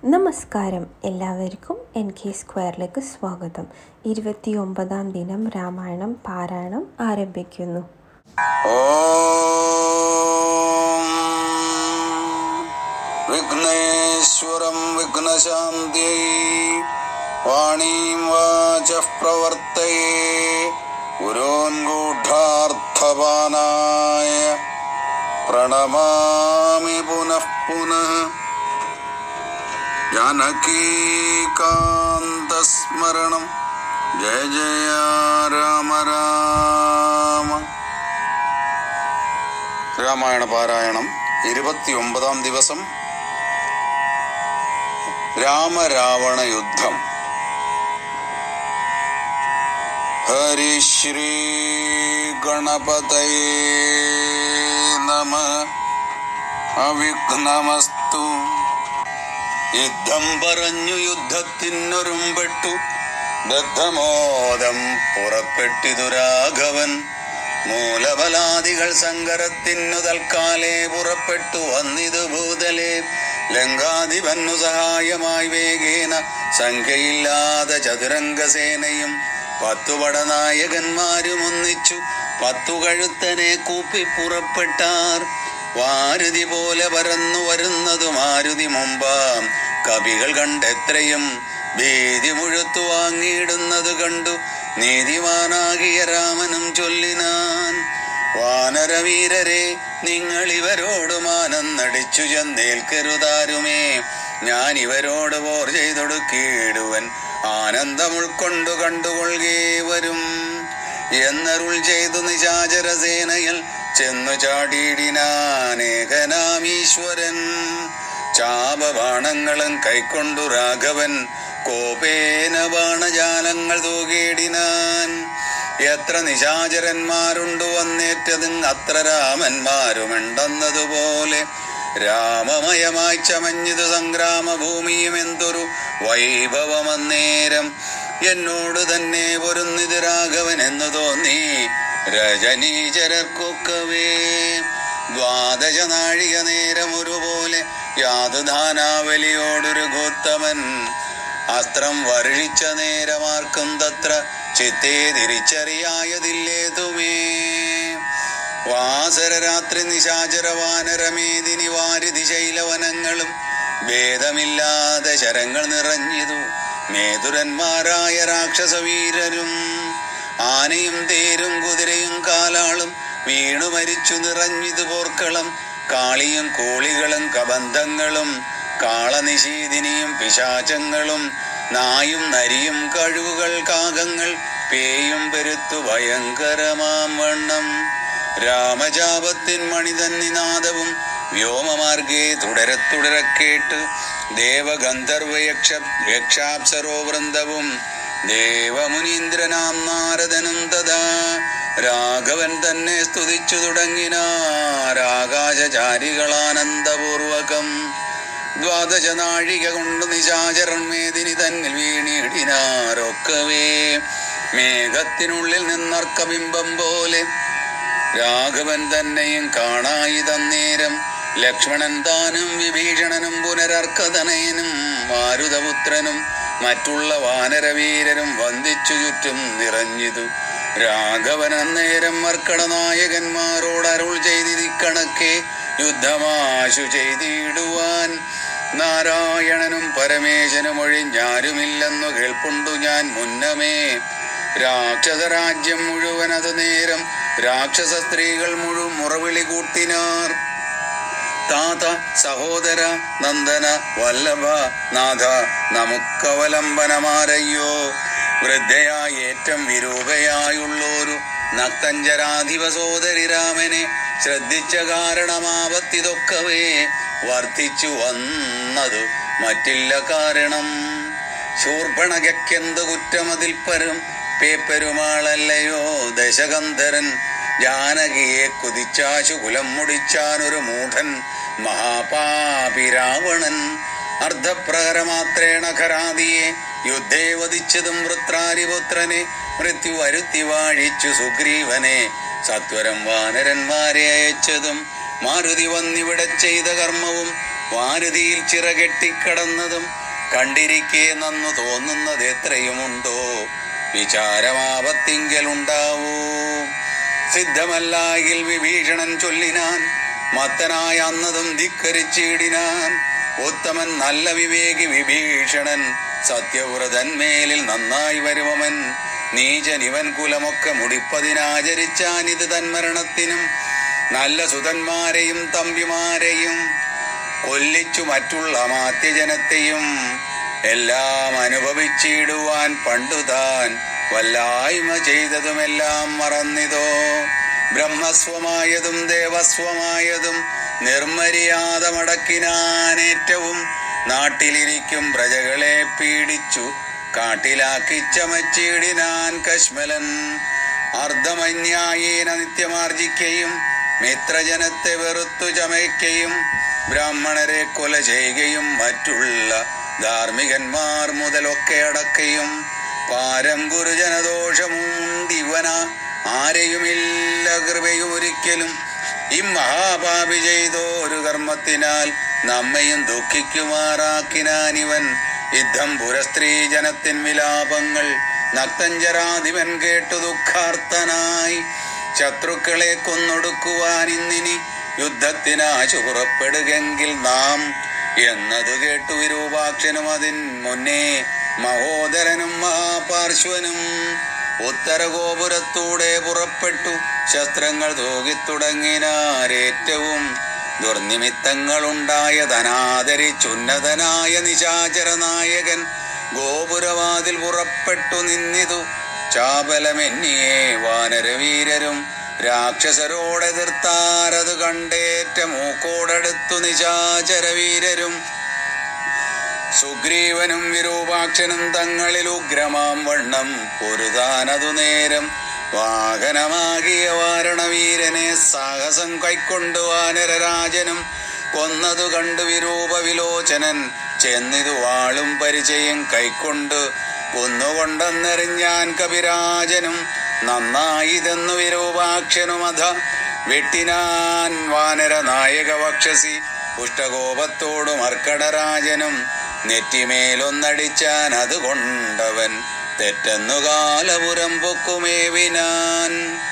നമസ്കാരം എല്ലാവർക്കും N K സ്ക്വയറിലേക്ക് സ്വാഗതം ഇരുപത്തിയൊമ്പതാം ദിനം രാമായണം പാരായണം ആരംഭിക്കുന്നു ഓം വിഘ്നേശ്വരം വിഘ്നശാന്തിयै വാണീം വാചഃ പ്രവർത്തയേ ഗുരോൻഗൂഢാർത്ഥപാനായ പ്രണമാമി പുനഃ പുനഃ ജാനകീകാന്തസ്മരണം ജയ ജയ രാമ രാമ രാമായണ പാരായണം ഇരുപത്തിയൊമ്പതാം ദിവസം രാമരാവണ യുദ്ധം ഹരിശ്രീ ഗണപതയേ നമ അവിഘ്നമസ്തു യുദ്ധം പറഞ്ഞു യുദ്ധത്തിനൊരുമ്പെട്ടു ബദ്ധമോദം പുറപ്പെട്ടിതു രാഘവൻ മൂലബലാദികൾ സങ്കരത്തിനു തൽക്കാലേ പുറപ്പെട്ടു വന്നിതു ഭൂതലേ ലങ്കാധിപന്നു സഹായമായി വേഗേന സംഖ്യയില്ലാതെ ചതുരംഗസേനയും പത്തു പടനായകന്മാരും ഒന്നിച്ചു പത്തു കഴുത്തനെ കൂപ്പി പുറപ്പെട്ടാർ വാരുതി പോലെ പരന്നു വരുന്നതു മാരുതി മുമ്പാം കവികൾ കണ്ടെത്രയും ഭീതി മുഴുത്തു വാങ്ങിയിടുന്നത് കണ്ടു നീതിമാനാകിയ രാമനും ചൊല്ലിനാൻ വാനരവീരരെ നിങ്ങൾ ഇവരോട് മാനം നടിച്ചു ചെന്നേൽക്കരുതാരുമേ ഞാൻ ഇവരോട് പോർ ചെയ്തൊടുക്കിയിടുവൻ ആനന്ദം ഉൾക്കൊണ്ടു കണ്ടുകൊള്ളുകേ വരും എന്നരുൾ ചെയ്തു നിശാചരസേനയിൽ ചെന്നു ചാടിയിടിനാനേകനാമീശ്വരൻ ചാപബാണങ്ങളും കൈക്കൊണ്ടു രാഘവൻ കോപേന ബാണജാലങ്ങൾ തൂകിയിടിനാൻ എത്ര നിശാചരന്മാരുണ്ടു വന്നേറ്റതും അത്ര രാമന്മാരുമുണ്ടെന്നതുപോലെ രാമമയമായി ചമഞ്ഞിതു സംഗ്രാമഭൂമിയും എന്തൊരു വൈഭവമന്നേരം എന്നോട് തന്നെ പൊരുന്നിത് രാഘവൻ എന്ന് തോന്നി രജനീചരർക്കൊക്കവേ ദ്വാദശ നാഴിക നേരം ഒരുപോലെ യാതുധാനാവലിയോടൊരു ഗോത്തമൻ അസ്ത്രം വർഷിച്ച നേരമാർക്കും തത്ര ചിത്തേ തിരിച്ചറിയായതില്ലേതുമേ വാസരരാത്രി നിശാചര വാനരമേദിനി വാരിധി ശൈലവനങ്ങളും ഭേദമില്ലാതെ ശരങ്ങൾ നിറഞ്ഞിതു മേതുരന്മാരായ രാക്ഷസവീരരും ആനയും തേരും കുതിരയും കാലാളും വീണു മരിച്ചു നിറഞ്ഞിതു പോർക്കളം കാളിയും കോളികളും കബന്ധങ്ങളും കാളനിശീതിനിയും പിശാചങ്ങളും നായും നരിയും കഴിവുകൾ കാകങ്ങൾ പേയും പെരുത്തു ഭയങ്കരമാം വണ്ണം രാമജാപത്തിൻ മണിതൻ നിനാദവും വ്യോമമാർഗേ തുടരെ തുടരെ കേട്ട് ദേവഗന്ധർവ യക്ഷ യക്ഷാപ്സരോ വൃന്ദവും ദേവമുനീന്ദ്രനാം നാരദനും തഥാ രാഘവൻ തന്നെ സ്തുതിച്ചു തുടങ്ങിനാരാകാശചാരികളാനന്ദപൂർവകം ദ്വാദശ നാഴിക കൊണ്ട് നിശാചരന്മേദിനി തന്നിൽ വീണിടിനാരൊക്കവേ മേഘത്തിനുള്ളിൽ നിന്നർക്കബിംബം പോലെ രാഘവൻ തന്നെയും കാണായി തന്നേരം ലക്ഷ്മണൻ താനും വിഭീഷണനും പുനരർക്കതനയനും മാരുതപുത്രനും മറ്റുള്ള വാനരവീരരും വന്ദിച്ചു ചുറ്റും നിറഞ്ഞിതു രാഘവൻ അന്നേരം മർക്കടനായകന്മാരോട് അരുൾ ചെയ്തിരിക്കണക്കെ യുദ്ധമാശു ചെയ്തിടുവാൻ നാരായണനും പരമേശനും ഒഴിഞ്ഞാരുമില്ലെന്നു കേൾപ്പുണ്ടു ഞാൻ മുന്നമേ രാക്ഷസരാജ്യം മുഴുവൻ അത് നേരം രാക്ഷസ സ്ത്രീകൾ മുഴു മുറവിളി കൂട്ടിനാർ താത സഹോദര നന്ദന വല്ലഭ നാഥ നമുക്കവലംബനമാരയ്യോ വൃദ്ധയായി ഏറ്റം വിരൂപയായുള്ളൊരു നക്തഞ്ചരാധിപ സോദരി രാമനെ ശ്രദ്ധിച്ച കാരണമാപത്തിതൊക്കവേ വർദ്ധിച്ചു വന്നതു മറ്റില്ല കാരണം ശൂർഭണകയ്ക്കെന്ത് കുറ്റമതിൽ പരം പേപ്പരുമാളല്ലയോ ദശകന്ധരൻ ജാനകിയെ കുതിച്ചാശു കുലം മുടിച്ചാനൊരു മൂഢൻ മഹാപാപി രാവണൻ അർദ്ധപ്രഹരമാത്രേണ ഖരാദിയെ യുദ്ധേ വധിച്ചതും വൃത്രാരിപുത്രനെ മൃത്യു വരുത്തി വാഴിച്ചു സുഗ്രീവനെ സത്വരം വാനരന്മാരെ അയച്ചതും മാരുതി വന്നിവിടെ ചെയ്ത കർമ്മവും വാരുതിയിൽ ചിറകെട്ടിക്കടന്നതും കണ്ടിരിക്കെ നന്നു തോന്നുന്നത് എത്രയുമുണ്ടോ വിചാരമാപത്തിങ്കലുണ്ടാവൂ സിദ്ധമല്ലായിൽ വിഭീഷണൻ ചൊല്ലിനാൻ മത്തനായ അന്നതും ധിക്കരിച്ചിടിനാൻ ഉത്തമൻ നല്ല വിവേകി വിഭീഷണൻ സത്യവ്രതന്മേലിൽ നന്നായി വരുവമൻ നീചൻ ഇവൻ കുലമൊക്കെ മുടിപ്പതിനാചരിച്ചാൻ ഇത് തന്മരണത്തിനും നല്ല സുതന്മാരെയും തമ്പിമാരെയും കൊല്ലിച്ചു മറ്റുള്ള മാത്യജനത്തെയും എല്ലാം അനുഭവിച്ചിടുവാൻ പണ്ടു താൻ വല്ലായ്മ ചെയ്തതുമെല്ലാം മറന്നിതോ ബ്രഹ്മസ്വമായതും ദേവസ്വമായതും നിർമര്യാദമടക്കിനാനേറ്റവും നാട്ടിലിരിക്കും പ്രജകളെ പീഡിച്ചു കാട്ടിലാക്കി ചമച്ചിടിനാൻ കശ്മലൻ അർദ്ധമന്യായേന നിത്യമാർജിക്കയും മിത്രജനത്തെ വെറുത്തു ചമയ്ക്കയും ബ്രാഹ്മണരെ കൊല ചെയ്യുകയും മറ്റുള്ള ധാർമ്മികന്മാർ മുതലൊക്കെ അടക്കയും പാരം ഗുരുജനദോഷമുണ്ടിവന ആരെയുമില്ല കൃപയും ഒരിക്കലും ഇമ്മഹാപാപി ചെയ്തോരു കർമ്മത്തിനാൽ നമ്മയും ദുഃഖിക്കുമാറാക്കിനാനിവൻ യുദ്ധം പുരസ്ത്രീ ജനത്തിൻ വിലാപങ്ങൾ നക്തഞ്ചരാധിപൻ കേട്ടു ദുഃഖാർത്തനായി ശത്രുക്കളെ കൊന്നൊടുക്കുവാൻ ഇന്നിനി യുദ്ധത്തിനാശു പുറപ്പെടുകെങ്കിൽ നാം എന്നതു കേട്ടു വിരൂപാക്ഷനും അതിൻ മുന്നേ മഹോദരനും മഹാപാർശ്വനും ഉത്തരഗോപുരത്തൂടെ പുറപ്പെട്ടു ശസ്ത്രങ്ങൾ തൂകിത്തുടങ്ങിനാരേറ്റവും ദുർനിമിത്തങ്ങളുണ്ടായ ധനാദരിച്ചുന്നതനായ നിശാചര നായകൻ ഗോപുരവാതിൽ പുറപ്പെട്ടു നിന്നിതു ചാപലമെന്നിയെ വാനരവീരരും രാക്ഷസരോടെതിർത്താരത് കണ്ടേറ്റ മൂക്കോടടുത്തു നിശാചര വീരരും സുഗ്രീവനും വിരൂപാക്ഷനും തങ്ങളിൽ ഉഗ്രമാം വണ്ണം പൊരുതാനതു നേരം വാഹനമാകിയ വാരണവീരനെ സാഹസം കൈക്കൊണ്ടു വാനരരാജനും കൊന്നതു കണ്ടു വിരൂപ വിലോചനൻ ചെന്നിതു വാളും പരിചയം കൈക്കൊണ്ട് കൊന്നുകൊണ്ടെന്നെറിഞ്ഞാൻ കപിരാജനും നന്നായിതെന്നു വിരൂപാക്ഷനുമധ വെട്ടിനാൻ വാനര നായക വക്ഷസി പുഷ്ടകോപത്തോടു മർക്കടരാജനും നെറ്റിമേലൊന്നടിച്ചാൻ അതുകൊണ്ടവൻ തെറ്റെന്നു കാലപുരം പൊക്കുമേവിനാൻ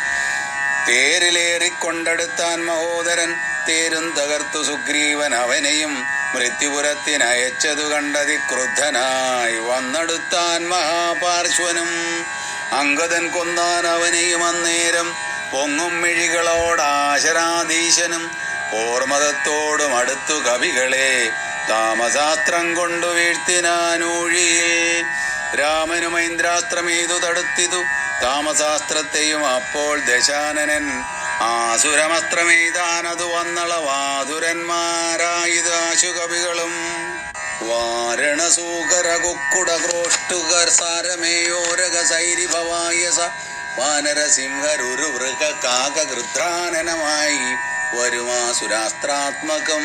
തേരിലേറിക്കൊണ്ടെടുത്താൻ മഹോദരൻ തേരും തകർത്തു സുഗ്രീവൻ അവനെയും മൃത്യുപുരത്തിനയച്ചതു കണ്ടതി ക്രുദ്ധനായി വന്നെടുത്താൻ മഹാപാർശ്വനും അങ്കദൻ കൊന്നാൻ അവനെയും അന്നേരം പൊങ്ങും മിഴികളോടാശരാധീശനും ഓർമ്മതത്തോടും അടുത്തു കവികളെ താമസാസ്ത്രം കൊണ്ടു വീഴ്ത്തിനാനൂഴിയിൽ രാമനും ഐന്ദ്രാസ്ത്രമേതു തടുത്തിതു താമസാസ്ത്രത്തെയും അപ്പോൾ ദശാനനൻ ആസുരമസ്ത്രമെയ്താനതു വന്നളവാതുരന്മാരായത് ആശുകവികളും വാരണസൂകര കുക്കുട ക്രോഷ്ടുകർ സാരമേയോരക സൈരിഭവായസ വാനരസിംഹരുരു വൃക കാക ഗൃദ്ധാനനമായി വരുമാസുരാസ്ത്രാത്മകം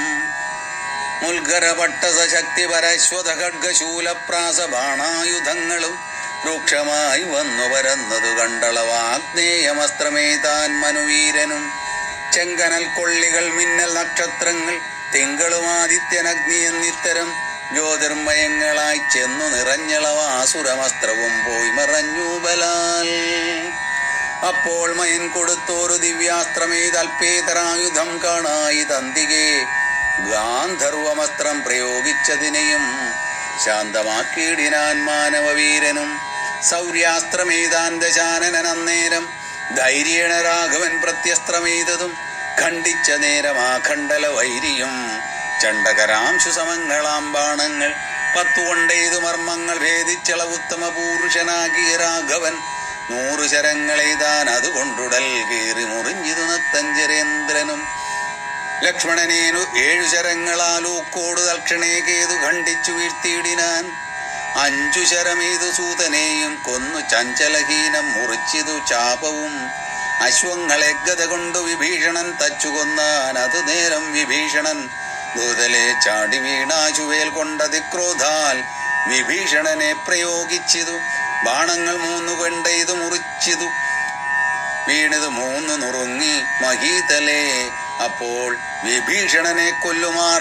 മുൽഗരപട്ടസശക്തി പരശ്വത ഖഡ്ഗശൂലപ്രാസ ബാണായുധങ്ങളും രൂക്ഷമായി വന്നു പരന്നതു കണ്ടളവാഗ്നേയമസ്ത്രമേ താൻ മനുവീരനും ചെങ്കനൽ കൊള്ളികൾ മിന്നൽ നക്ഷത്രങ്ങൾ തിങ്കളും ആദിത്യനഗ്നി എന്നിത്തരം ജ്യോതിർമയങ്ങളായി ചെന്നു നിറഞ്ഞളവാസുരമസ്ത്രവും പോയി മറഞ്ഞു ബലാൽ അപ്പോൾ മയൻ കൊടുത്തോരു ദിവ്യാസ്ത്രമേ തൽപേതരായുധം കാണായി തന്തികെ ഗാന്ധർവമസ്ത്രം പ്രയോഗിച്ചതിനെയും ശാന്തമാക്കിയിടിനാൻ മാനവവീരനും സൗര്യാസ്ത്രമേതാൻ ദശാനനൻ അന്നേരം ധൈര്യേണ രാഘവൻ പ്രത്യസ്ത്രമെയ്തതും ഖണ്ഡിച്ച നേരം ആഖണ്ഡല വൈരിയും ചണ്ടകരാംശു സമങ്ങളാം ബാണങ്ങൾ പത്തുകൊണ്ടേതു മർമ്മങ്ങൾ ഭേദിച്ചള ഉത്തമ പൂരുഷനാകിയ രാഘവൻ നൂറു ശരങ്ങളെയ്താൻ അതുകൊണ്ടുടൽ കീറി മുറിഞ്ഞിതു നത്തഞ്ചരേന്ദ്രനും ലക്ഷ്മണനേനു ഏഴു ശരങ്ങളാലൂക്കോട് തൽക്ഷണേ കേതു ഖണ്ഡിച്ചു വീഴ്ത്തിയിടിനാൻ അഞ്ചു ശരമേതു സൂതനെയും കൊന്നു ചഞ്ചലഹീനം മുറിച്ചിതു ചാപവും അശ്വങ്ങളെ ഗത കൊണ്ടു വിഭീഷണൻ തച്ചു കൊന്നാൻ അത് നേരം വിഭീഷണൻ ഭൂതലെ ചാടി വീണാശുവേൽ കൊണ്ടതിക്രോധാൽ വിഭീഷണനെ പ്രയോഗിച്ചിതു ബാണങ്ങൾ മൂന്നു കൊണ്ടെയ്തു മുറിച്ചിതു വീണത് മൂന്നു നുറുങ്ങി മഹീതലേ അപ്പോൾ വിഭീഷണനെ കൊല്ലുമാറവൻ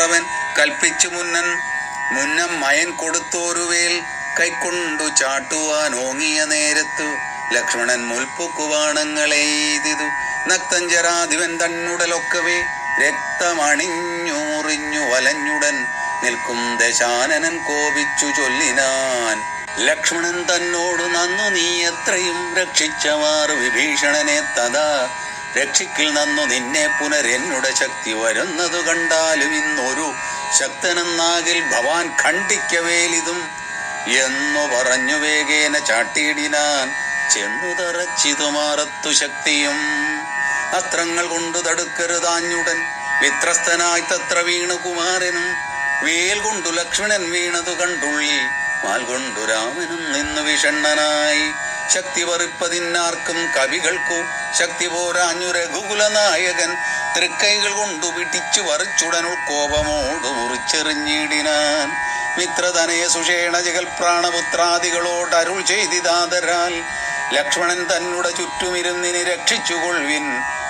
കൽപ്പിച്ചു മുന്നൻ മുന്നം മയൻ കൊടുത്തോരുവേൽ കൈക്കൊണ്ടു ചാട്ടുവാൻ ഓങ്ങിയ നേരത്തു ലക്ഷ്മണൻ മുൽപ്പുക്കുവാണങ്ങളെ എയ്തിതു നക്തഞ്ചരാധിപൻ തന്നുടലൊക്കവേ രക്തമണിഞ്ഞു മുറിഞ്ഞു വലഞ്ഞുടൻ നിൽക്കും ദശാനനൻ കോപിച്ചു ചൊല്ലിനാൻ ലക്ഷ്മണൻ തന്നോട് നന്നു നീ എത്രയും രക്ഷിച്ചവാറ് വിഭീഷണനെ തഥാ രക്ഷിക്കിൽ നന്നു നിന്നെ പുനരെന്നുടെ ശക്തി വരുന്നതു കണ്ടാലും ഇന്നൊരു ശക്തനെന്നാകിൽ ഭവാൻ ഖണ്ഡിക്കവേലിതും എന്നു പറഞ്ഞു വേഗേന ചാട്ടിയിടിനാൻ ചെന്നു തറച്ചിതു മാറത്തു ശക്തിയും അസ്ത്രങ്ങൾ കൊണ്ടു തടുക്കരുതാഞ്ഞുടൻ വിത്രസ്തനായി തത്ര വീണു കുമാരനും വേൽ കൊണ്ടു ലക്ഷ്മണൻ വീണതു കണ്ടുള്ളിൽ മാൽ കൊണ്ടു രാമനും നിന്നു വിഷണ്ണനായി ശക്തി പറിപ്പതിന്നാർക്കും കവികൾക്കു ശക്തി പോരാഞ്ഞു രഘുകുല നായകൻ തൃക്കൈകൾ കൊണ്ടു പിടിച്ചു വറിച്ചുടനുൾ കോപമോടു മുറിച്ചെറിഞ്ഞിടിനാൻ മിത്രതനയ സുഷേണ ജഗൽ പ്രാണപുത്രാദികളോട് അരുൾ ചെയ്തിതാതരാൽ ലക്ഷ്മണൻ തന്നുടെ ചുറ്റുമിരുന്നിനി രക്ഷിച്ചുകൊള്ളിൻ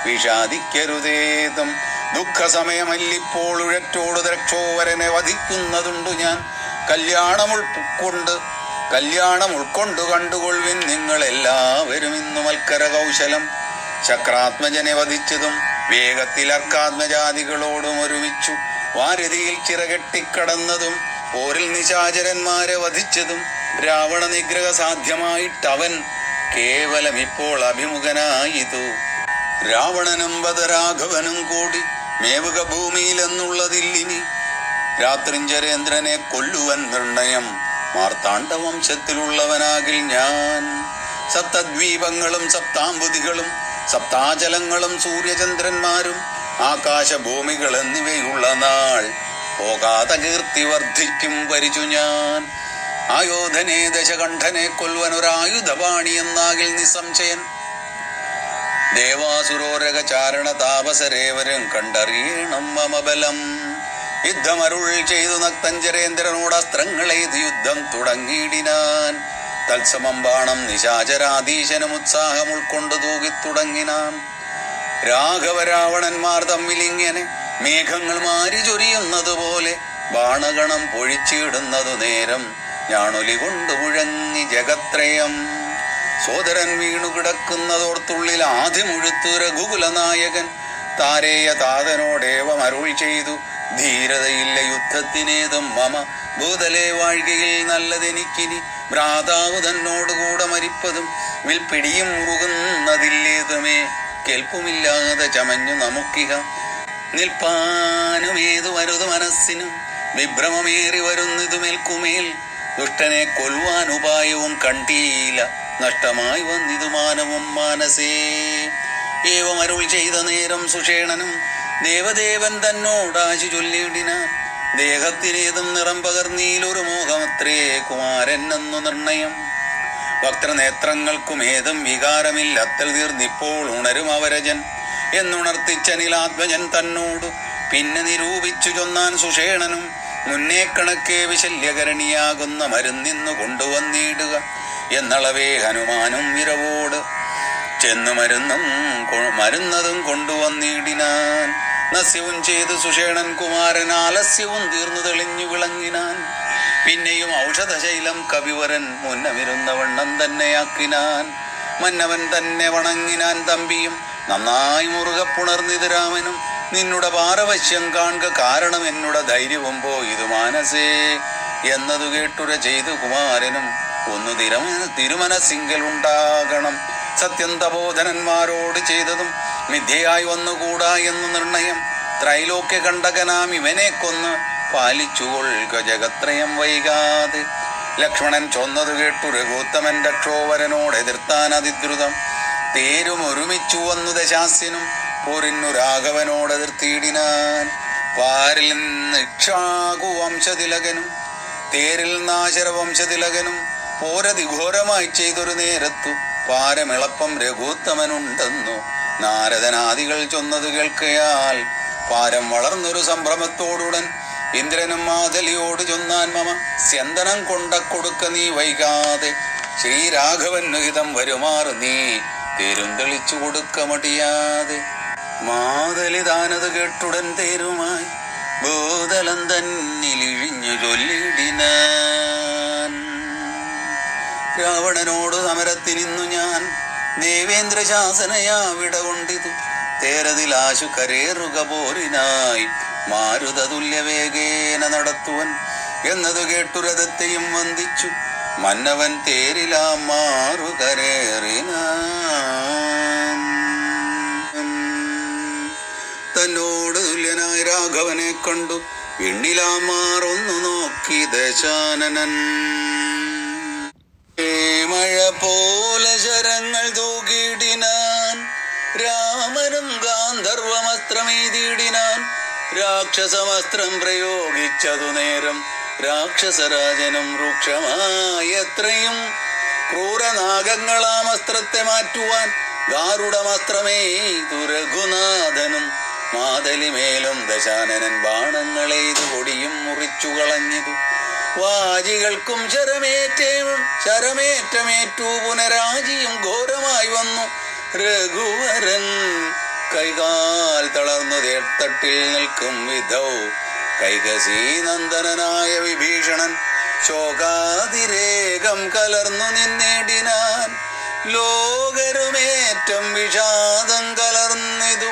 വിഷാദിക്കരുതേതും ദുഃഖസമയമല്ലിപ്പോൾ ഉഴറ്റോട് രക്ഷോവരനെ വധിക്കുന്നതുണ്ടു ഞാൻ കല്യാണം ഉൾക്കൊണ്ട് കല്യാണം ഉൾക്കൊണ്ടു കണ്ടുകൊള്ളിൻ നിങ്ങൾ എല്ലാവരും ഇന്നു മൽക്കര കൗശലം ചക്രാത്മജനെ വധിച്ചതും വേഗത്തിൽ അർക്കാത്മജാതികളോടും ഒരുമിച്ചു വാരതിയിൽ ചിറകെട്ടിക്കടന്നതും പോരിൽ നിശാചരന്മാരെ വധിച്ചതും രാവണ നിഗ്രഹ സാധ്യമായിട്ടവൻ കേവലം ഇപ്പോൾ അഭിമുഖനായിതു രാവണനും ബദരാഘവനും കൂടി മേവുക ഭൂമിയിൽ എന്നുള്ളതില്ലിനി രാത്രിഞ്ചരേന്ദ്രനെ കൊല്ലുവൻ നിർണയം മാർത്താണ്ഡ വംശത്തിലുള്ളവനാകിൽ ഞാൻ സപ്തദ്വീപങ്ങളും സപ്താംബുതികളും സപ്താചലങ്ങളും സൂര്യചന്ദ്രന്മാരും ആകാശഭൂമികൾ എന്നിവയുള്ള നാൾ പോകാത കീർത്തി വർദ്ധിക്കും വരിച്ചു ഞാൻ ആയോധനെ ദശകണ്ഠനെ കൊൽവനൊരായുധപാണി എന്നാകിൽ നിസ്സംശയൻ ദേവാസുരോരക ചാരണ താപസരേവരും കണ്ടറിയണം മമ ബലം യുദ്ധമരുൾ ചെയ്തു നക്തഞ്ചരേന്ദ്രനോട് അസ്ത്രങ്ങളെയ്ത് യുദ്ധം തുടങ്ങിയിടിനാൻ തത്സമം ബാണം നിശാചരാധീശനും ഉത്സാഹം ഉൾക്കൊണ്ടു തൂകി തുടങ്ങിനാൻ രാഘവരാവണന്മാർ തമ്മിലിങ്ങനെ മേഘങ്ങൾ മാരി ചൊരിയുന്നത് പോലെ ബാണഗണം പൊഴിച്ചിടുന്നതു നേരം ഞാണൊലി കൊണ്ട് മുഴങ്ങി ജഗത്രയം സോദരൻ വീണു കിടക്കുന്നതോർത്തുള്ളിൽ ആദ്യം ഉഴുത്തു രഘുകുല നായകൻ താരേയ താതനോടേവം അരുൾ ചെയ്തു ധീരതയില്ല യുദ്ധത്തിനേതും മമ ഭൂതലെ വാഴ്കയിൽ നല്ലതെനിക്കിനി ഭ്രാതാവ് തന്നോടുകൂടെ മരിപ്പതും വിൽപ്പിടിയും മുറുകുന്നതില്ലേതുമേ കേൾപ്പുമില്ലാതെ ചമഞ്ഞു നമുക്കിക നിൽപ്പാനുമേതു വരുതു മനസ്സിനും വിഭ്രമമേറി വരുന്നിതു മേൽക്കുമേൽ ദുഷ്ടനെ കൊല്ലുവാൻ ഉപായവും കണ്ടീല നഷ്ടമായി വന്നിതു മാനവും മാനസേ ഏവം അരുൾ ചെയ്ത നേരം സുഷേണനും ദേവദേവൻ തന്നോടാശു ചൊല്ലിയിടിനാൻ ദേഹത്തിനേതും നിറം പകർന്നീലൊരു മോഹമത്രേ കുമാരൻ എന്നു നിർണയം വക്രനേത്രങ്ങൾക്കും ഏതും വികാരമില്ലത്തൽ തീർന്നിപ്പോൾ ഉണരും അവരജൻ എന്നുണർത്തിച്ചനിലാത്മജൻ തന്നോടു പിന്നെ നിരൂപിച്ചു ചൊന്നാൻ സുഷേണനും മുന്നേ കണക്കെ വിശല്യകരണിയാകുന്ന മരുന്നിന്നു കൊണ്ടുവന്നിടുക എന്നളവേ ഹനുമാനും വിരവോട് ചെന്നു മരുന്നും കൊ- മരുന്നതും കൊണ്ടുവന്നിടിനാൻ നസ്യവും ചെയ്തു സുഷേണൻ കുമാരൻ ആലസ്യവും തീർന്നു തെളിഞ്ഞു വിളങ്ങിനാൻ പിന്നെയും ഔഷധശൈലം കവിവരൻ മുന്നമിരുന്ന വണ്ണം തന്നെയാക്കിനാൻ മന്നവൻ തന്നെ വണങ്ങിനാൻ തമ്പിയും നന്നായി മുറുകെ പുണർന്നിത് രാമനും നിന്നുടെ പാരവശ്യം കാണുക കാരണം എന്നുടെ ധൈര്യവും പോയിതു മാനസേ എന്നതു കേട്ടുര ചെയ്തു കുമാരനും ഒന്നു തിരമ തിരുമനസിങ്കൽ ഉണ്ടാകണം സത്യം തപോധനന്മാരോട് ചെയ്തതും മിഥ്യയായി വന്നുകൂടാ എന്ന് നിർണയം ത്രൈലോക്യ കണ്ടകനാം ഇവനെ കൊന്ന് പാലിച്ചുകൊള്ളുക ജഗത്രയം വൈകാതെ ലക്ഷ്മണൻ ചൊന്നതു കേട്ടു രഘുത്തമൻ രക്ഷോവരനോട് എതിർത്താൻ അതിദ്രുതം തേരും ഒരുമിച്ചു വന്നു ദശാസ്യനും പോരിന്നു രാഘവനോട് എതിർത്തിയിടിനാൻ പാരിൽ നിന്ന് ഇക്ഷാകു വംശതിലകനും തേരിൽ നാശര വംശതിലകനും പോരതിഘോരമായി ചെയ്തൊരു നേരത്തു പാരമിളപ്പം രഘുത്തമനുണ്ടെന്നു നാരദനാദികൾ ചൊന്നത് കേൾക്കയാൽ പാരം വളർന്നൊരു സംഭ്രമത്തോടുടൻ ഇന്ദ്രനും മാതലിയോട് ചൊന്നാൻ മമ സ്യന്തനം കൊണ്ട കൊടുക്ക നീ വൈകാതെ ശ്രീരാഘവന് ഹിതം വരുമാറ് നീ തേരും തെളിച്ചു കൊടുക്ക മടിയാതെ മാതലി താനത് കേട്ടുടൻ തേരുമായി ഭൂതലം തന്നിലിഴിഞ്ഞു ചൊല്ലിടിനാൻ രാവണനോട് സമരത്തിനിന്നു ഞാൻ ദേവേന്ദ്ര ശാസനയാവിട കൊണ്ടിതു തേരതിലാശു കരേറുക പോരിനായി മാരുത തുല്യവേഗേന നടത്തുവൻ എന്നതു കേട്ടു രഥത്തെയും വന്ദിച്ചു മന്നവൻ തേരിലാം മാറു തന്നോട് തുല്യനായ രാഘവനെ കണ്ടു വിണ്ണിലാമാറൊന്നു നോക്കി ദശാനനൻ ഏ മഴ പോലെ ശരങ്ങൾ തൂക്കിയിടിനാൻ രാമനും ഗാന്ധർവമസ്ത്രമെയ്തിടിനാൻ രാക്ഷസമസ്ത്രം പ്രയോഗിച്ചതു നേരം രാക്ഷസരാജനും രൂക്ഷമായ എത്രയും ക്രൂരനാഗങ്ങളാം അസ്ത്രത്തെ മാറ്റുവാൻ ഗാരുഡമസ്ത്രമേ രഘുനാഥനും മാതലിമേലും ദശാനനൻ ബാണങ്ങളെയ്തു കൊടിയും മുറിച്ചു കളഞ്ഞതു വാജികൾക്കും ശരമേറ്റേം ശരമേറ്റമേറ്റു പുനരാജിയും ഘോരമായി വന്നു രഘുവരൻ കൈകാൽ തളർന്നു തേർത്തട്ടിൽ നിൽക്കും വിധൗ കൈകസീ നന്ദനനായ വിഭീഷണൻ ശോകാതിരേകം കലർന്നു നിന്നേടിനാൻ ലോകരുമേറ്റം വിഷാദം കലർന്നിതു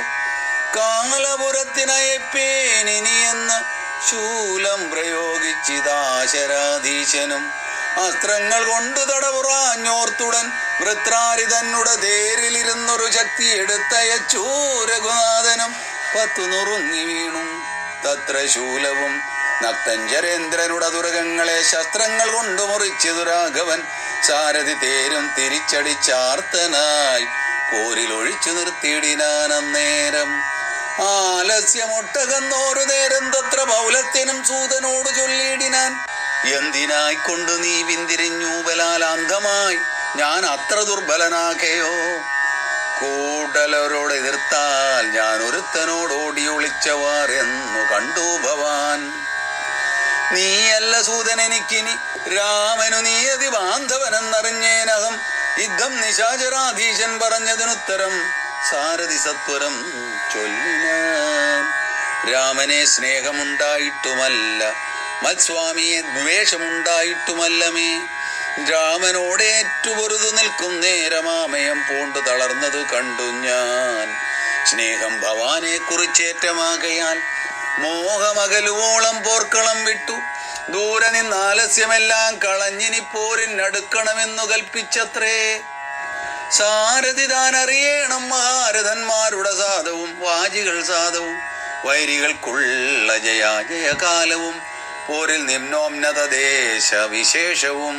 കാലപുരത്തിനയപ്പേനിനിയെന്ന് ശൂലം പ്രയോഗിച്ചിതാശരാധീശനും അസ്ത്രങ്ങൾ കൊണ്ട് തടവുറാഞ്ഞോർത്തുടൻ വൃത്രാരി തന്നുടെ തേരിലിരുന്നൊരു ശക്തി എടുത്തയച്ചു രഘുനാഥനും പത്തു നുറുങ്ങി വീണു തത്ര ശൂലവും നക്തഞ്ചരേന്ദ്രനുടെ ദുർഗങ്ങളെ ശസ്ത്രങ്ങൾ കൊണ്ട് മുറിച്ചതു രാഘവൻ സാരഥി തേരും തിരിച്ചടിച്ചാർത്തനായി പോരിൽ ഒഴിച്ചു നിർത്തിയിടിനാൻ അന്നേരം ആലസ്യമൊട്ടകന്നോരു നേരം തത്ര പൗലത്തിനും സൂതനോട് ചൊല്ലിയിടിനാൻ എന്തിനായി കൊണ്ട് നീ പിന്തിരിഞ്ഞു ബലാലാന്തമായി ഞാൻ അത്ര ദുർബലനാകയോ കൂട്ടലവരോട് എതിർത്താൽ ഞാൻ ഒരുത്തനോട് ഓടി ഒളിച്ചവാർ എന്നു കണ്ടു ഭവാൻ നീയല്ല സൂതൻ എനിക്കിനി രാമനു നീയതി ബാന്ധവനെന്നറിഞ്ഞേനകം യുദ്ധം നിശാചരാധീശൻ പറഞ്ഞതിനുത്തരം സാരഥി സത്വരം ചൊല്ലിനാൻ രാമനെ സ്നേഹമുണ്ടായിട്ടുമല്ല മത്സ്വാമിയെ ദ്വേഷമുണ്ടായിട്ടുമല്ലമേ രാമനോടേറ്റു പൊറുതു നിൽക്കും നേരമാമയം പൂണ്ടു തളർന്നതു കണ്ടു ഞാൻ സ്നേഹം ഭവാനെ കുറിച്ചേറ്റമാകയാൽ മോഹമകലുവോളം പോർക്കളം വിട്ടു ദൂരെ നിന്ന് ആലസ്യമെല്ലാം കളഞ്ഞിനി പോരിനടുക്കണമെന്നു കൽപ്പിച്ചത്രേ സാരഥി താൻ അറിയണം മഹാരഥന്മാരുടെ സാധവും വാജികൾ സാധവും വൈരികൾക്കുള്ള ജയാ ജയകാലവും പോരിൽ നിമ്നോന്നത ദേശ വിശേഷവും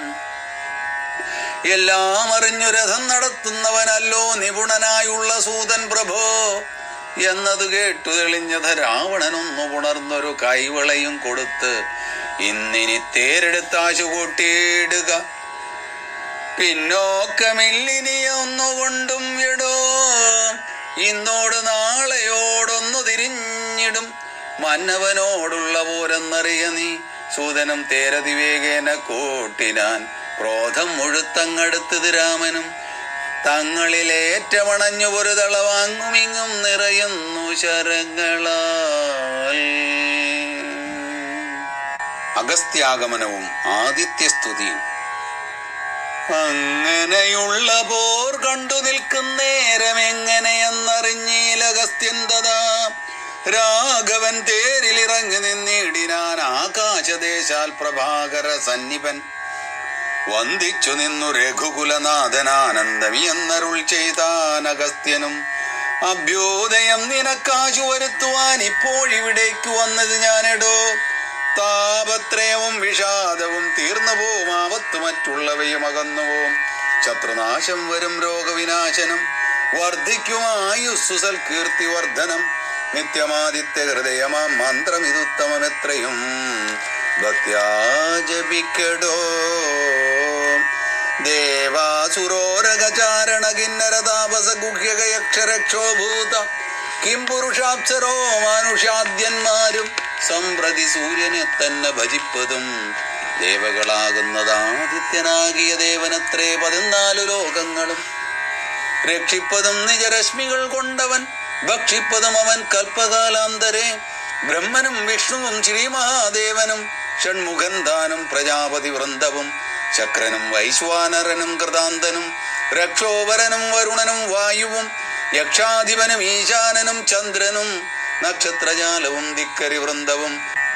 എല്ലാം അറിഞ്ഞു രഥം നടത്തുന്നവനല്ലോ നിപുണനായുള്ള സൂതൻ പ്രഭോ എന്നത് കേട്ടു തെളിഞ്ഞത് രാവണനൊന്നു പുണർന്നൊരു കൈവളയും കൊടുത്ത് ഇന്നിനി തേരെടുത്താശു കൂട്ടിയിടുക പിന്നോക്കമില്ലിനി ഒന്നുകൊണ്ടും എടോ ഇന്നോട് നാളെയോടൊന്നു തിരിഞ്ഞിടും മന്നവനോടുള്ള പോരെന്നറിയ നീ സൂതനും തേരതിവേഗേന കൂട്ടിനാൻ ക്രോധം മുഴുത്തങ്ങടുത്തത് രാമനും തങ്ങളിലേറ്റമണഞ്ഞു ഒരു തളവാങ്ങുമിങ്ങും നിറയുന്നു ശരങ്ങളാൽ അഗസ്ത്യാഗമനവും ആദിത്യസ്തുതിയും അങ്ങനെയുള്ള പോർ കണ്ടു നിൽക്കുന്നേരം എങ്ങനെയെന്നറിഞ്ഞീലഗസ്ത്യന്തതാ രാഘവൻ തേരിലിറങ്ങി നിന്നിടിനാൻ ആകാശദേശാൽ പ്രഭാകര സന്നിപൻ വന്ദിച്ചു നിന്നു രഘുകുലനാഥനാനന്ദമി എന്നരുൾ ചെയ്താൻ അഗസ്ത്യനും അഭ്യോദയം നിനക്കാശു വരുത്തുവാൻ ഇപ്പോഴിവിടേക്ക് വന്നത് ഞാനെടോ താപത്രയവും വിഷാദവും തീർന്നു പോവും ആപത്ത് മറ്റുള്ളവയും അകന്നു പോവും ശത്രുനാശം വരും രോഗവിനാശനം വർദ്ധിക്കും ആയുസ്സു സൽകീർത്തി വർധനം നിത്യമാദിത്യ ഹൃദയമാം മന്ത്രം ഇതുത്തമമെത്രയും ഭക്ത്യാ ജപിക്കടോ ദേവാസുരോരകചാരണ കിന്നരതാപസ ഗുഹ്യകയക്ഷരക്ഷോഭൂത കിം പുരുഷാപ്സരോ മാനുഷാദ്യന്മാരും സംപ്രതി സൂര്യനെ തന്നെ ഭജിപ്പതും ദേവകളാകുന്നതാദിത്യനാകിയ ദേവനത്രേ പതിനാലു ലോകങ്ങളും രക്ഷിപ്പതും നിജരശ്മികൾ കൊണ്ടവൻ ഭക്ഷിപ്പതും അവൻ കൽപ്പകാലാന്തരെ ബ്രഹ്മനും വിഷ്ണുവും ശ്രീമഹാദേവനും ഷൺമുഖൻ താനും പ്രജാപതി വൃന്ദവും ചക്രനും വൈശ്വാനരനും കൃതാന്തനും രക്ഷോവരനും വരുണനും വായുവും യക്ഷാധിപനും ഈശാനനും ചന്ദ്രനും നക്ഷത്രജാലവും ധിക്കരി വൃന്ദവും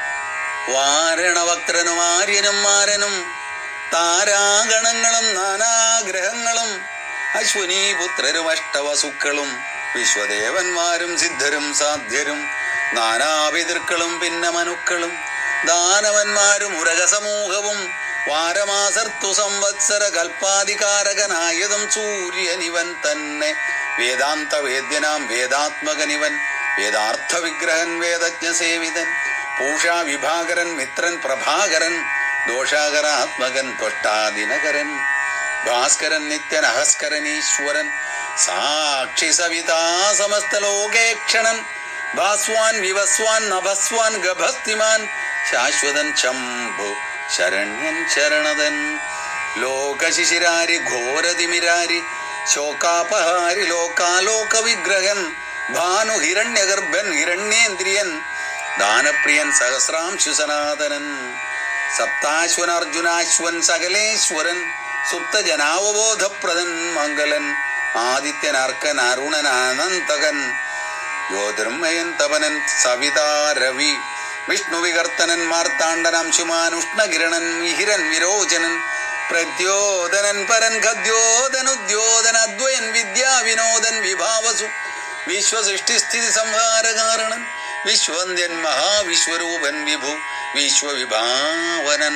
വാരണവക്ത്രനും ആര്യനും മാരനും താരാഗണങ്ങളും നാനാഗ്രഹങ്ങളും അശ്വനീ പുത്രരും അഷ്ടവസുക്കളും വിശ്വദേവന്മാരും സിദ്ധരും സാധ്യരും നാനാപിതൃക്കളും പിന്നെ മനുക്കളും ദാനവന്മാരും ഉരകസമൂഹവും വാരമാസർത്തു സംവത്സര കൽപ്പാധികാരകനായതും സൂര്യനിവൻ തന്നെ വേദാന്ത വേദ്യനാം വേദാത്മകനിവൻ വേദാർത്ഥ വിഗ്രഹൻ വേദജ്ഞ സേവിതൻ പൂഷാ വിഭാകരൻ മിത്രൻ പ്രഭാകരൻ ദോഷാകരാത്മകൻ ത്വഷ്ടാദിനകരൻ ഭാസ്കരൻ നിത്യൻ അഹസ്കരൻ ഈശ്വരൻ സാക്ഷി സവിതാ സമസ്ത ലോകേക്ഷണൻ ഭാസ്വാൻ വിവസ്വാൻ നഭസ്വാൻ ഗഭസ്തിമാൻ ശാശ്വതൻ ശംഭു ശരണ്യൻ ശരണതൻ ലോകശിശിരാരി ഘോരതിമിരാരി ശോകാപഹാരി ലോകാലോക വിഗ്രഹൻ ഭാനു ഹിരണ്യഗർഭൻ ഹിരണ്യേന്ദ്രിയൻ ദാനപ്രിയൻ സഹസ്രാംശു സനാതനൻ സപ്താശ്വൻ അർജുനാശ്വൻ സകലേശ്വരൻ സുപ്തജനാവബോധപ്രദൻ മംഗലൻ ആദിത്യൻ അർക്കൻ അരുണൻ അനന്തകൻ ജ്യോതിർമയൻ തപനൻ സവിതാ രവി വിഷ്ണു വികർത്തനൻ മാർത്താണ്ഡൻ അംശുമാൻ ഉഷ്ണകിരണൻ മിഹിരൻ വിരോചനൻ പ്രദ്യോതനൻ പരൻ ഖദ്യോതനുദ്യോതൻ അദ്വയൻ വിദ്യാവിനോദൻ വിഭാവസു വിശ്വസൃഷ്ടിസ്ഥിതി സംഹാരകാരണൻ വിശ്വന്ത്യൻ മഹാവിശ്വരൂപൻ വിഭു വിശ്വവിഭാവനൻ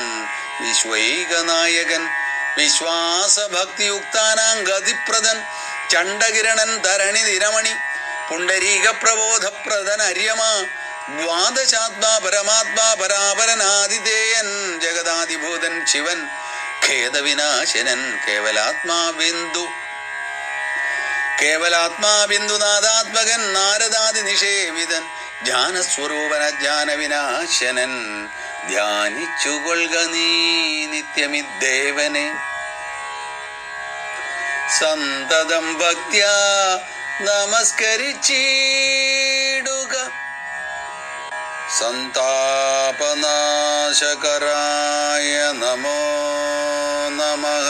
വിശ്വൈകനായകൻ വിശ്വാസഭക്തിയുക്താനാം ഗതിപ്രദൻ ചണ്ഡകിരണൻ ധരണി നിരമണി പുണ്ടരീക പ്രബോധപ്രദൻ അര്യമ ദ്വാദശാത്മാ പരമാത്മാ പരാപരനാദിതേയൻ ജഗദാദിഭൂതൻ ശിവൻ ഖേദവിനാശനൻ കേവലാത്മാ ബിന്ദു കേവലാത്മാ ബിന്ദുനാഥാത്മകൻ നാരദാദി നിഷേവിതൻ ജ്ഞാനസ്വരൂപന ജ്ഞാനവിനാശനൻ ധ്യാനിച്ചുകൊള്ളുക നീ നിത്യമിദ്ദേവനെ സന്തതം ഭക്ത്യ നമസ്കരിച്ചിടുക സന്താപനാശകരായ നമോ നമഃ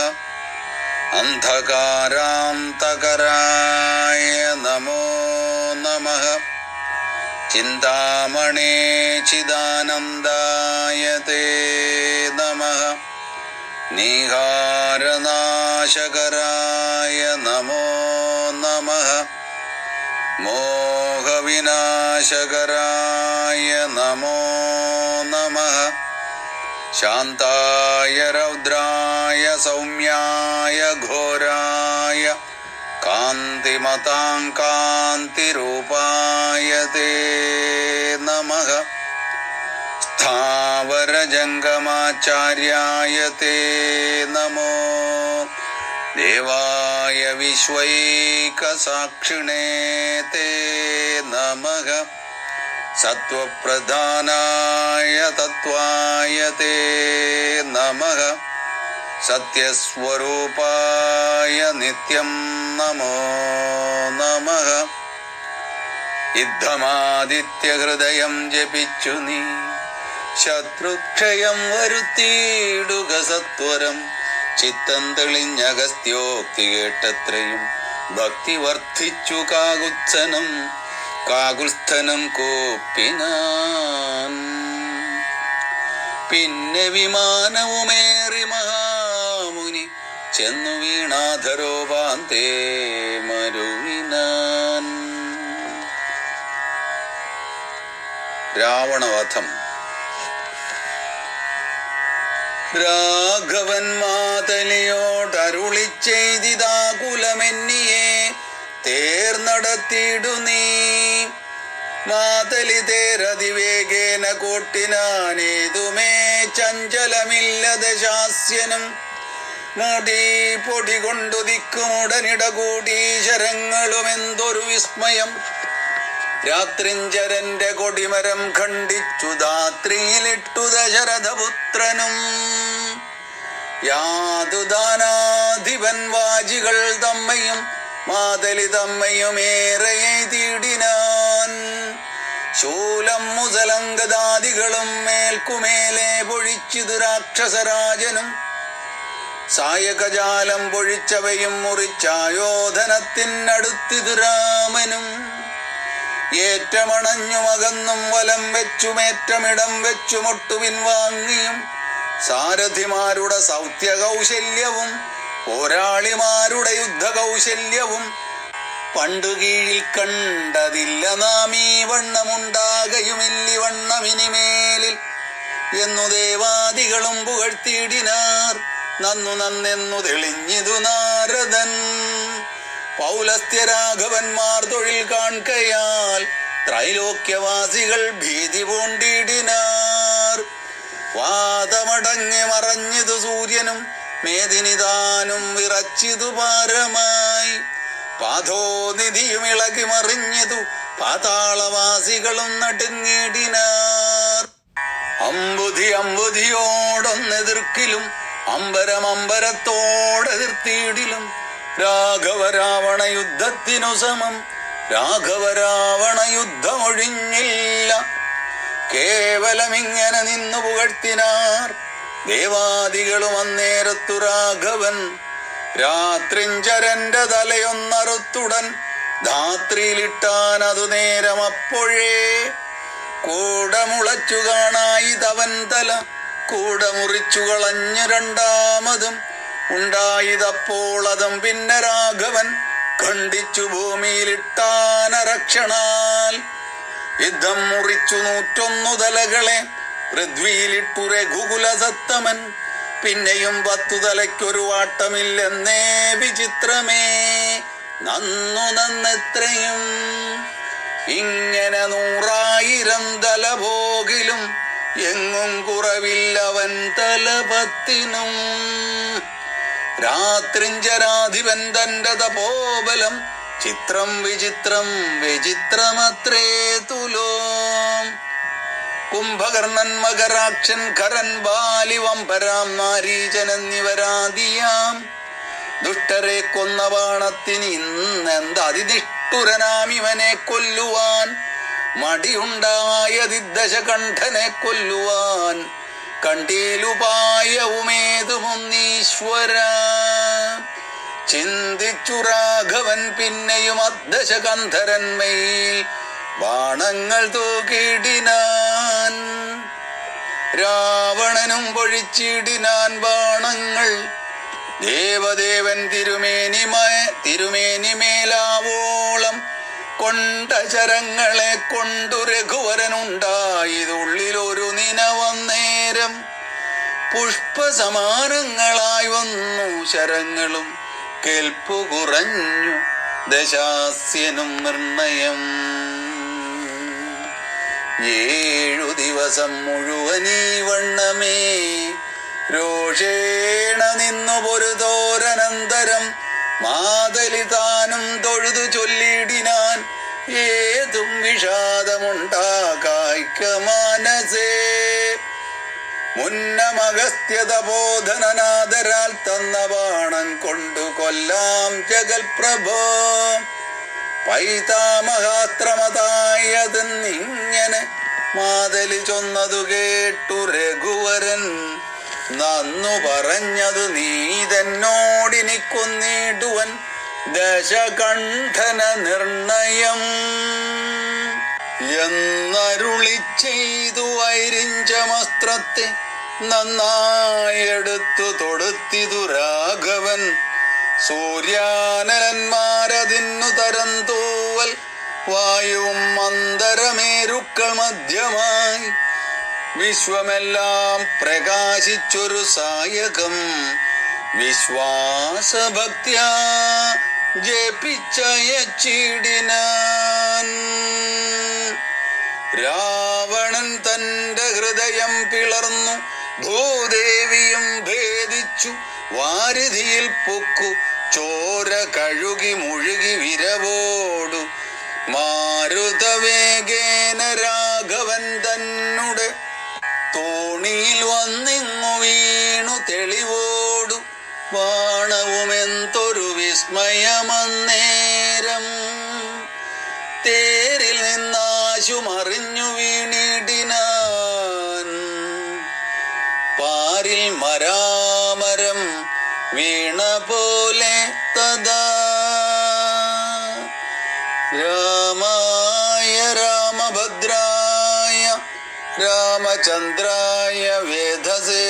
അന്ധകാരാന്തകരായ നമോ നമഃ ചിന്താമണേ ചിദാനന്ദായ തേ നമഃ നീഹാരനാശകരായ നമോ നമഃ മോഹവിനാശകരായ നമോ നമഃ ശാന്തായ രൗദ്രായ സൗമ്യായ ഘോരായ കാന്തിമതാം കാന്തിരൂപായ തേ നമഃ സ്ഥാവരജംഗമാചാര്യായ തേ നമോ ദേവായ വിശ്വൈകസാക്ഷിണേ തേ നമഃ സത്വപ്രധാനായ തത്വായ തേ നമഃ സത്യസ്വരൂപായ നിത്യം നമോ നമഃ യുദ്ധമാദിത്യഹൃദയം ജപിച്ചു നീ ശത്രുക്ഷയം വരുത്തിയിടുക സത്വരം ചിത്തം തെളിഞ്ഞഗസ്ത്യോക്തി കേട്ടത്രയും ഭക്തി വർദ്ധിച്ചു കാകുത്സനം കാകുൽസ്ഥനം കോപ്പിനാൻ പിന്നെ വിമാനവുമേറി മഹാമുനി ചെന്നു വീണാധരോപാന്തേ മരുവിനാൻ രാവണവധം രാഘവൻ മാതലിയോടരുളി ചെയ്തിതാകുലമെന്നിയെ തേർന്നടത്തിയിടു നീ മാതലി തേരതിവേഗേന കോട്ടിനാനേതുമേ ചഞ്ചലമില്ലത ശാസ്യനും മുടി പൊടി കൊണ്ടു ദിക്കുമുടനിട കൂടി ശരങ്ങളുമെന്തൊരു വിസ്മയം രാത്രിഞ്ചരന്റെ കൊടിമരം ഖണ്ഡിച്ചു ധാത്രിയിലിട്ടു ദശരഥപുത്രനും യാതുദാനാധിപൻ വാജികൾ തമ്മയും മാതലി തമ്മയും ഏറെ എഴുതിയിടിനാൻ ശൂലം മുതലങ്കദാദികളും മേൽക്കുമേലെ പൊഴിച്ചിതു രാക്ഷസരാജനും സായകജാലം പൊഴിച്ചവയും മുറിച്ചായോധനത്തിനടുത്തിതു രാമനും ഏറ്റമണഞ്ഞുമകന്നും വലം വെച്ചുമേറ്റമിടം വെച്ചുമൊട്ടുവിൻ വാങ്ങിയും സാരഥിമാരുടെ സൗത്യ കൗശല്യവും പോരാളിമാരുടെ യുദ്ധ കൗശല്യവും പണ്ടു കീഴിൽ കണ്ടതില്ല നാം ഈ വണ്ണമുണ്ടാകയുമില്ലി വണ്ണമിനിമേലിൽ എന്നു ദേവാദികളും പുകഴ്ത്തിയിടിനാർ നന്നു നന്നെന്നു തെളിഞ്ഞിതു നാരദൻ പൗലസ്ത്യരാഘവന്മാർ തൊഴിൽ കാൺകയാൽ ത്രൈലോക്യവാസികൾ ഭീതി പൂണ്ടിടിനാർ വാദമടങ്ങി മറഞ്ഞിതു സൂര്യനും മേദിനിതാനും വിറച്ചിതു പാരമായി പാഥോനിധിയും ഇളകി മറിഞ്ഞതു പാതാളവാസികളും നടുങ്ങിടിനാർ അമ്പുധി അമ്പുധിയോടൊന്നെതിർക്കിലും അമ്പരം അമ്പരത്തോടെതിർത്തിയിടിലും രാഘവ രാവണ യുദ്ധത്തിനു സമം രാഘവ രാവണ യുദ്ധമൊഴിഞ്ഞില്ല കേവലം ഇങ്ങനെ നിന്നു പുകഴ്ത്തിനാർ ദേവാദികളും അന്നേരത്തു രാഘവൻ രാത്രിഞ്ചരന്റെ തലയൊന്നറുത്തുടൻ ധാത്രിയിലിട്ടാൻ അതു നേരം അപ്പോഴേ കൂടമുളച്ചു കാണായി തവൻ തല കൂട മുറിച്ചു കളഞ്ഞു രണ്ടാമതും ഉണ്ടായതപ്പോൾ അതും പിന്നെ രാഘവൻ ഖണ്ഡിച്ചു ഭൂമിയിലിട്ടാനരക്ഷണാൽ യുദ്ധം മുറിച്ചു നൂറ്റൊന്നു തലകളെ പൃഥ്വിയിലിട്ടു രഘുകുല സത്തമൻ പിന്നെയും പത്തു തലയ്ക്കൊരു വാട്ടമില്ലെന്നേ വിചിത്രമേ നന്നു നന്നെത്രയും ഇങ്ങനെ നൂറായിരം തല പോകിലും എങ്ങും കുറവില്ലവൻ തലപത്തിനും രാത്രിഞ്ചരാധിപൻ തന്റെ തപോബലം ചിത്രം വിചിത്രം വിചിത്രമത്രേ തുലോം കുംഭകർണൻ മകരാക്ഷൻ ഖരൻ ബാലിവംപരാം നാരീജൻ എന്നിവരാദിയാം ദുഷ്ടരെ കൊന്ന ബാണത്തിന് ഇന്നെന്ത് അതിനിഷ്ഠുരനാം ഇവനെ കൊല്ലുവാൻ മടിയുണ്ടായതിദശകണ്ഠനെ കൊല്ലുവാൻ കണ്ടീലുപായവുമേതുമൊന്നീശ്വര ചിന്തിച്ചു രാഘവൻ പിന്നെയും അദ്ദശകന്ധരന്മയിൽ ബാണങ്ങൾ തൂക്കിടിനാൻ രാവണനും പൊഴിച്ചിടിനാൻ ബാണങ്ങൾ ദേവദേവൻ തിരുമേനിമ തിരുമേനിമേലാവോളം കൊണ്ട ചരങ്ങളെ കൊണ്ടു രഘുവരനുണ്ടായതുള്ളിലൊരു നിനവന്നേരം പുഷ്പസമാനങ്ങളായി വന്നു ശരങ്ങളും കേൾപ്പു കുറഞ്ഞു ദശാസ്യനും നിർണയം ഏഴു ദിവസം മുഴുവനീ വണ്ണമേ രോഷേണ നിന്നു പൊരുതോരനന്തരം മാതലി താനും തൊഴുതു ചൊല്ലിടിനാൻ ഏതും വിഷാദമുണ്ടാകായ്ക്ക മാനസേ മുന്നമഗസ്ത്യത ബോധനനാദരാൽ തന്ന ബാണം കൊണ്ടു കൊല്ലാം ജഗൽപ്രഭോ പൈതാമഹാത്രമതായതെന്നിങ്ങനെ മാതലി ചൊന്നതു കേട്ടു രഘുവരൻ നന്നു പറഞ്ഞതു നീ തന്നോടിനി കൊന്നിടുവൻ ദശകണ്ഠന നിർണയം എന്നരുളി ചെയ്തു വൈരിഞ്ചമസ്ത്രത്തെ നന്നായെടുത്തു തൊടുത്തിതു രാഘവൻ സൂര്യാനലന്മാരതിന്നു തരം തൂവൽ വായുവും മന്ദരമേരുക്കൾ മധ്യമായി വിശ്വമെല്ലാം പ്രകാശിച്ചൊരു സായകം വിശ്വാസഭക്ത്യാ ജപിച്ചയച്ചിടിനാൻ രാവണൻ തന്റെ ഹൃദയം പിളർന്നു ഭൂദേവിയും ഭേദിച്ചു വാരിധിയിൽ പൊക്കു ചോര കഴുകി മുഴുകി വിരവോടു മാരുതവേഗേന രാഘവൻ തന്നുടെ തോണിയിൽ വന്നിങ്ങു വീണു തെളിവോടു ബാണവുമെന്തൊരു വിസ്മയമന്നേരം തേരിൽ നിന്നാ പശുമറിഞ്ഞു വീണിടിനാൻ പാരിൽ മരാമരം വീണ പോലെ തഥാ രാമായ രാമഭദ്രായ രാമചന്ദ്രായ വേധസേ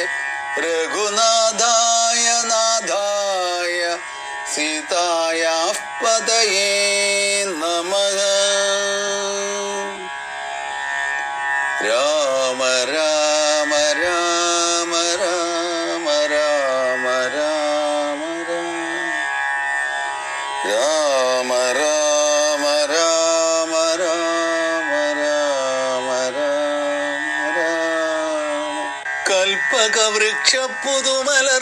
രഘുനാഥായ നാഥായ സീതായ പതയേ നമഃ രാമ രാമ രാമ രാമ രാമ രാമ രാമ രാമ രാമ രാമ രാമ രാമ കൽപ്പകവൃക്ഷ പുതുമലർ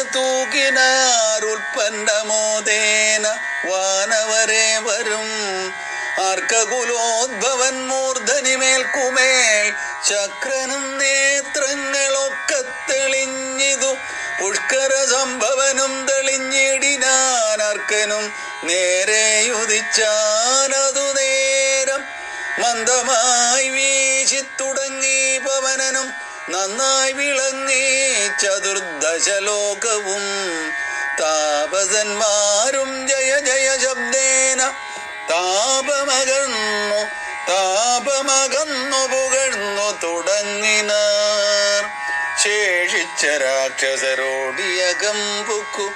തൂക്കിനാരുൽപ്പന്നമോദേന വാനവരെ വരും ആർക്കകുലോദ്ഭവൻ മൂർധനിമേൽക്കുമേൽ ചക്രനും നേത്രങ്ങളൊക്കെ തെളിഞ്ഞിതു പുഷ്കര സംഭവനും തെളിഞ്ഞിടിനാൻ അർക്കനും നേരെയുദിച്ചാനതു നേരം മന്ദമായി വീശി തുടങ്ങി പവനനും നന്നായി വിളങ്ങി ചതുർദശലോകവും താപസന്മാരും ജയ ജയ ശബ്ദേന താപമകന്നു താപമകന്നു പുകഴ്ന്നു തുടങ്ങിനാർ ശേഷിച്ച രാക്ഷസരോടിയകം പുക്കു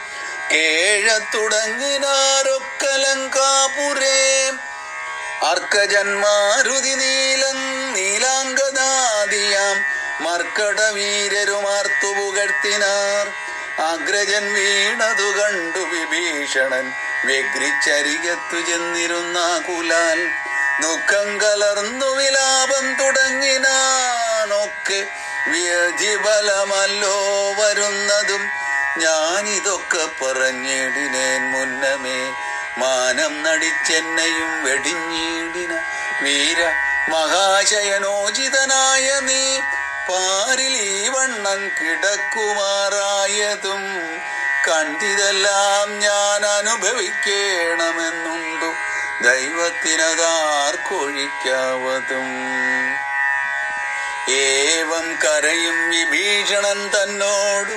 കേഴത്തുടങ്ങിനാരൊക്കലങ്കാപുരേ അർക്കജന്മാരുതി നീലം നീലാംഗദാദിയാം മർക്കടവീരരുമാർത്തു പുകഴ്ത്തിനാർ അഗ്രജൻ വീണതു കണ്ടു വിഭീഷണൻ വ്യഗ്രിച്ചരികത്തു ചെന്നിരുന്ന കുലാൽ ദുഃഖം കലർന്നു വിലാപം തുടങ്ങിനാനൊക്കെ വ്യതിബലമല്ലോ വരുന്നതും ഞാനിതൊക്കെ പറഞ്ഞിടിനേൻ മുന്നമേ മാനം നടിച്ചെന്നെയും വെടിഞ്ഞിടിന വീര മഹാശയനോചിതനായ നീ പാരിൽ ഈ വണ്ണം കിടക്കുമാറായതും കണ്ടിതെല്ലാം ഞാൻ അനുഭവിക്കണമെന്നുണ്ടു ദൈവത്തിനതാർക്കൊഴിക്കാവതും ഏവം കരയും വിഭീഷണൻ തന്നോടു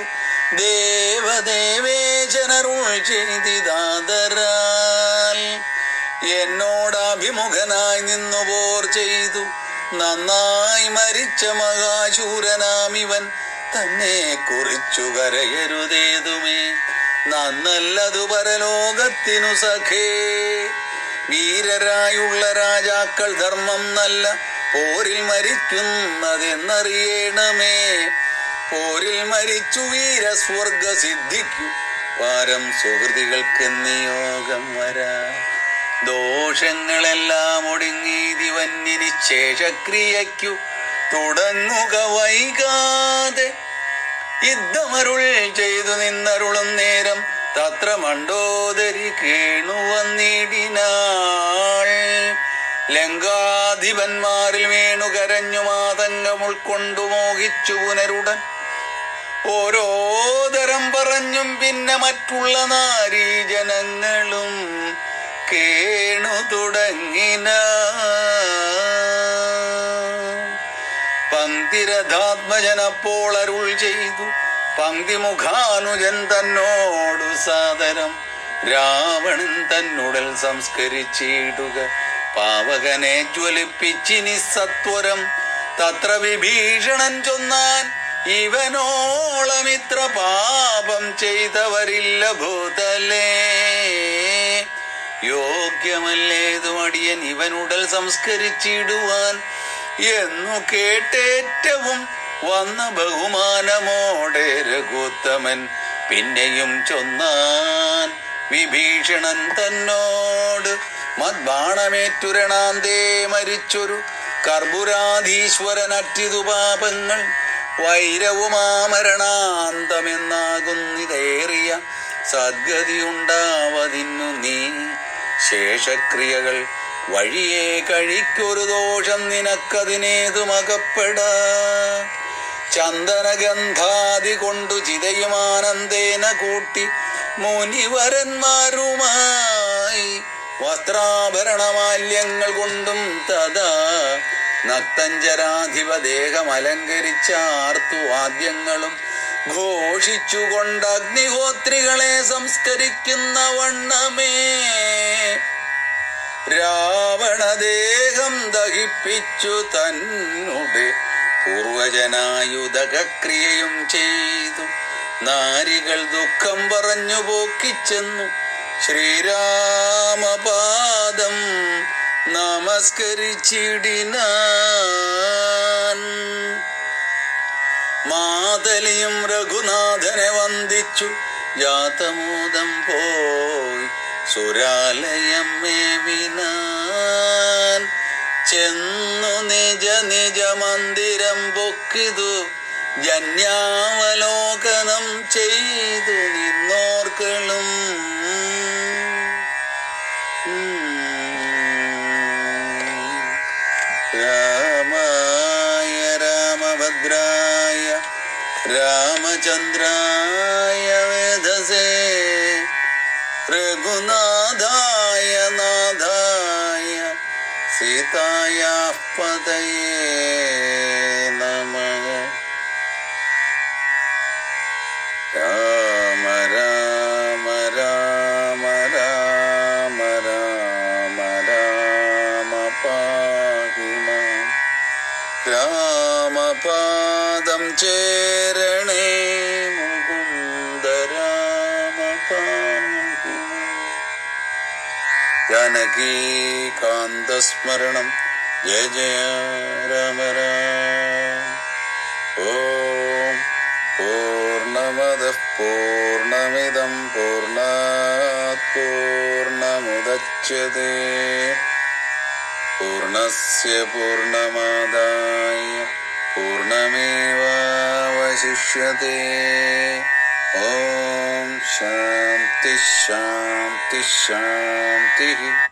ദേവദേവേശനരുൾ ചെയ്തിതാതരാൽ എന്നോടഭിമുഖനായി നിന്നു പോർ ചെയ്തു നന്നായി മരിച്ച മഹാശൂരനാമിവൻ തന്നെ കുറിച്ചു കരയരുതേതുമേ നന്നല്ലതു പരലോകത്തിനു സഖേ വീരരായുള്ള രാജാക്കൾ ധർമ്മം നല്ല പോരിൽ മരിക്കുന്നതെന്നറിയണമേ പോരിൽ മരിച്ചു വീരസ്വർഗ സിദ്ധിക്കു പാരം സുഹൃതികൾക്ക് നിയോഗം വരാ ദോഷങ്ങളെല്ലാം ഒടുങ്ങി ദിവന്യനി ശേഷക്രിയയ്ക്കു തുടങ്ങുക വൈകാതെ യുദ്ധമരുൾ ചെയ്തു നിന്നരുളും നേരം തത്ര മണ്ടോദരി കേണു വന്നിടിനാൾ ലങ്കാധിപന്മാരിൽ വീണു കരഞ്ഞു മാതങ്കം ഉൾക്കൊണ്ടു മോഹിച്ചു പുനരുടൻ ഓരോ തരം പറഞ്ഞും പിന്നെ മറ്റുള്ള നാരീജനങ്ങളും കേണു തുടങ്ങിന പങ്ക്തിരഥാത്മജനപ്പോൾ അരുൾ ചെയ്തു പങ്ക്തിമുഖാനുജൻ തന്നോടു സാദരം രാവണൻ തന്നുടൽ സംസ്കരിച്ചിടുക പാവകനെ ജ്വലിപ്പിച്ചിനി സത്വരം തത്ര വിഭീഷണൻ ചൊന്നാൻ ഇവനോളമിത്ര പാപം ചെയ്തവരില്ല ഭൂതലേ യോഗ്യമല്ലേതു അടിയൻ ഇവനുടൽ സംസ്കരിച്ചിടുവാൻ എന്നു കേട്ടേറ്റവും വന്ന ബഹുമാനമോടെ രഘുത്തമൻ പിന്നെയും ചൊന്നാൻ വിഭീഷണൻ തന്നോട് മദ്ബാണമേറ്റുരണാന്തേ മരിച്ചൊരു കർബുരാധീശ്വരനറ്റിതു പാപങ്ങൾ വൈരവുമാമരണാന്തമെന്നാകുന്നിതേറിയ സദ്ഗതിയുണ്ടാവതിന്നു നീ ശേഷക്രിയകൾ വഴിയെ കഴിക്കൊരു ദോഷം നിനക്കതിനേതുമകപ്പെടാ ചന്ദനഗന്ധാദി കൊണ്ടു ചിതയുമാനന്ദേന കൂട്ടി മുനിവരന്മാരുമായി വസ്ത്രാഭരണമാല്യങ്ങൾ കൊണ്ടും തഥാ നക്തഞ്ചരാധിപദേഹം അലങ്കരിച്ച ആർത്തു വാദ്യങ്ങളും ഘോഷിച്ചുകൊണ്ട് അഗ്നിഹോത്രികളെ സംസ്കരിക്കുന്ന വണ്ണമേ രാവണദേഹം ദഹിപ്പിച്ചു തന്നെ പൂർവജനായുധക്രിയയും ചെയ്തു നാരികൾ ദുഃഖം പറഞ്ഞു പോക്കിച്ചെന്നു ശ്രീരാമപാദം നമസ്കരിച്ചിടിനാൻ മാതലിയും രഘുനാഥനെ വന്ദിച്ചു ജാതമൂതം പോയി സുരാലയം മേവിനാൻ ചെന്നു നിജ നിജ മന്ദിരം പൊക്കിതു ജന്യാവലോകനം ചെയ്തു നിന്നോർക്കളും രാമായ രാമഭദ്രായ രാമചന്ദ്രായ വേദസേ രഘുനാഥായ നാഥായ സീതായ പതയേ നമഃ രാമ രാമ രാമ രാമ രാമ രാമ പാഹി മാം രാമപാദം ചേരണേ മുകുന്ദ രാമ പാഹി മാം. ജാനകീകാന്തസ്മരണം ജയ ജയ രാമ രാമ ഓം പൂർണ്ണമദ പൂർണ്ണമിദം പൂർണ്ണാത് പൂർണ്ണമുദച്യത്തെ പൂർണ്ണസ്യ പൂർണ്ണമാദായ പൂർണ്ണമേവാവശിഷ്യത്തെ ഓം ശാന്തി ശാന്തി ശാന്തി